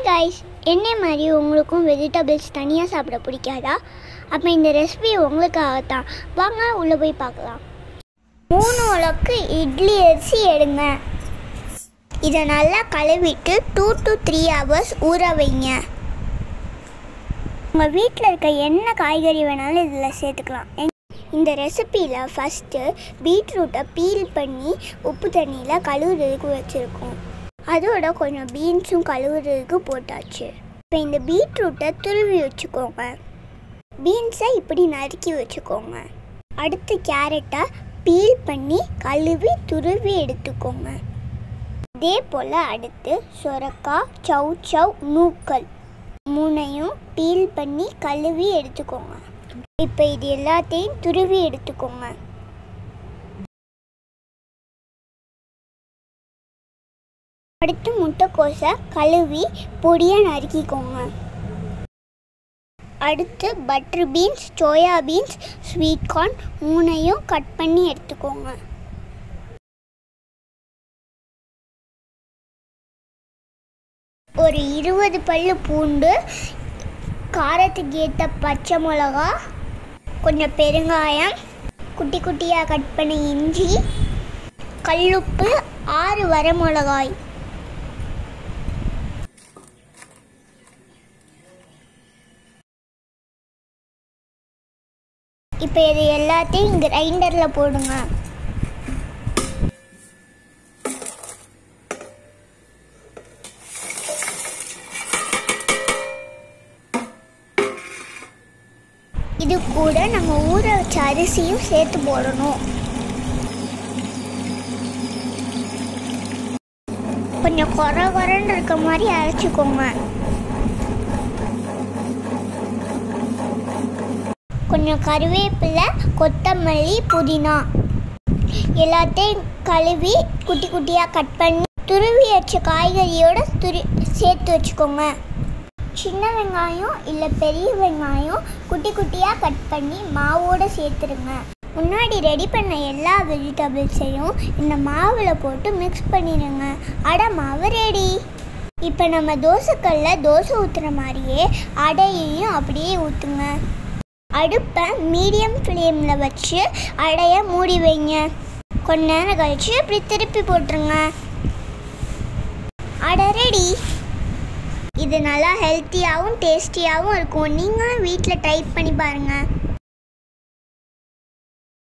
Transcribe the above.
guys என்ன மாதிரி உங்களுக்கும் வெஜிடபிள்ஸ் தனியாக சாப்பிட பிடிக்காதா அப்போ இந்த ரெசிபி உங்களுக்காக தான் வாங்க உள்ளே போய் பார்க்கலாம் மூணு உலக்கு இட்லி அரிசி எடுங்க இதை நல்லா கழுவிட்டு டூ டு த்ரீ ஹவர்ஸ் ஊற வைங்க உங்கள் வீட்டில் இருக்க என்ன காய்கறி வேணாலும் இதில் சேர்த்துக்கலாம் எங்- இந்த ரெசிப்பியில் ஃபஸ்ட்டு பீட்ரூட்டை பீல் பண்ணி உப்பு தண்ணியில் கழுவுறதுக்கு வச்சுருக்கோம் அதோட கொஞ்சம் பீன்ஸும் கழுவுறதுக்கு போட்டாச்சு இப்போ இந்த பீட்ரூட்டை துருவி வச்சுக்கோங்க பீன்ஸை இப்படி நறுக்கி வச்சுக்கோங்க அடுத்து கேரட்டை பீல் பண்ணி கழுவி துருவி எடுத்துக்கோங்க இதே போல் அடுத்து சொரக்காய் சவ் சவ் நூக்கல் மூணையும் பீல் பண்ணி கழுவி எடுத்துக்கோங்க இப்போ இது எல்லாத்தையும் துருவி எடுத்துக்கோங்க அடுத்து முட்டைக்கோஸை கழுவி பொடியாக நறுக்கிக்கோங்க அடுத்து butter beans soya beans sweet corn மூணையும் கட் பண்ணி எடுத்துக்கோங்க ஒரு இருபது பல்லு பூண்டு காரத்துக்கு ஏற்ற பச்சை மிளகா கொஞ்சம் பெருங்காயம் குட்டி குட்டியாக கட் பண்ண இஞ்சி கல்லுப்பு ஆறு வரமிளகாய் இப்போ இது எல்லாத்தையும் கிரைண்டரில் போடுங்க இது கூட நம்ம ஊற வச்ச அரிசியும் சேர்த்து போடணும் கொஞ்சம் குறை குறைன்னு இருக்க மாதிரி அரைச்சிக்கோங்க கொஞ்சம் கருவேப்பிலை கொத்தமல்லி புதினா எல்லாத்தையும் கழுவி குட்டி குட்டியாக கட் பண்ணி துருவி வச்ச காய்கறியோட துரு சேர்த்து வச்சுக்கோங்க சின்ன வெங்காயம் இல்லை பெரிய வெங்காயம் குட்டி குட்டியாக கட் பண்ணி மாவோடு சேர்த்துருங்க முன்னாடி ரெடி பண்ண எல்லா வெஜிடபிள்ஸையும் இந்த மாவில் போட்டு மிக்ஸ் பண்ணிடுங்க அடை மாவு ரெடி இப்போ நம்ம தோசைக்கல்ல தோசை ஊற்றுற மாதிரியே அடையையும் அப்படியே ஊற்றுங்க அடுப்பை மீடியம் ஃப்ளேமில் வச்சு அடையை மூடி வைங்க கொஞ்ச நேரம் கழிச்சு இப்படி திருப்பி போட்டுருங்க அடை ரெடி இது நல்லா ஹெல்த்தியாகவும் டேஸ்டியாகவும் இருக்கும் நீங்களும் வீட்டில் ட்ரை பண்ணி பாருங்கள்